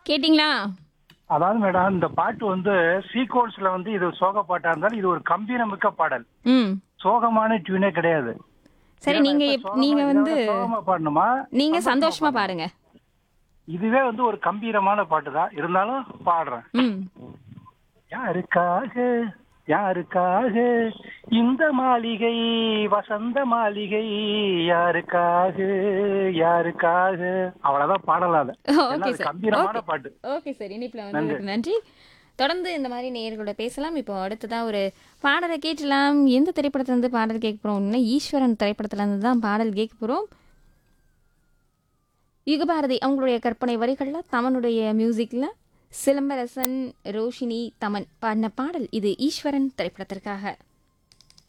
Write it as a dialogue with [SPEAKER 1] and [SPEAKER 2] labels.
[SPEAKER 1] கேட்டிங்களா
[SPEAKER 2] அதாவது மேடம் இந்த பாட்டு வந்து சீக்வன்ஸ்ல வந்து இது சோக பாட்டா இருந்தாலும் இது ஒரு கம்பீரமிக்க பாடல்
[SPEAKER 1] ம்
[SPEAKER 2] சோகமான டியூனே கிடையாது
[SPEAKER 1] சரி
[SPEAKER 2] ஏன்னா
[SPEAKER 1] நீங்க
[SPEAKER 2] இப்ப
[SPEAKER 1] எப்-
[SPEAKER 2] சோகமா-
[SPEAKER 1] நீங்க
[SPEAKER 2] இதை
[SPEAKER 1] வந்து
[SPEAKER 2] விட சோகமா பாடணுமா
[SPEAKER 1] நீங்க சந்தோஷமா பாருங்க
[SPEAKER 2] இதுவே வந்து ஒரு கம்பீரமான பாட்டு தான் இருந்தாலும் பாடுறேன்
[SPEAKER 1] ம்
[SPEAKER 2] யாருக்காக யாருக்காக இந்த மாளிகை வசந்த மாளிகை யாருக்காக யாருக்காக அவ்வளவுதான் பாடலாம் அது ஏன்னா
[SPEAKER 1] ஓகே
[SPEAKER 2] அது
[SPEAKER 1] சார்
[SPEAKER 2] கம்பீரமான
[SPEAKER 1] ஓகே
[SPEAKER 2] பாட்டு
[SPEAKER 1] ஓகே சார் இனிப்பில் வந்து நன்றி தொடர்ந்து இந்த மாதிரி நேயர்களோட பேசலாம் இப்போ அடுத்ததான் ஒரு பாடலை கேட்டலாம் எந்த திரைப்படத்துல இருந்து பாடல் கேட்க போறோம்னா ஈஸ்வரன் திரைப்படத்துல இருந்து தான் பாடல் கேட்க போறோம் யுகபாரதி அவங்களுடைய கற்பனை வரிகளில் தமனுடைய மியூசிக்ல சிலம்பரசன் ரோஷினி தமன் பாடின பாடல் இது ஈஸ்வரன் திரைப்படத்திற்காக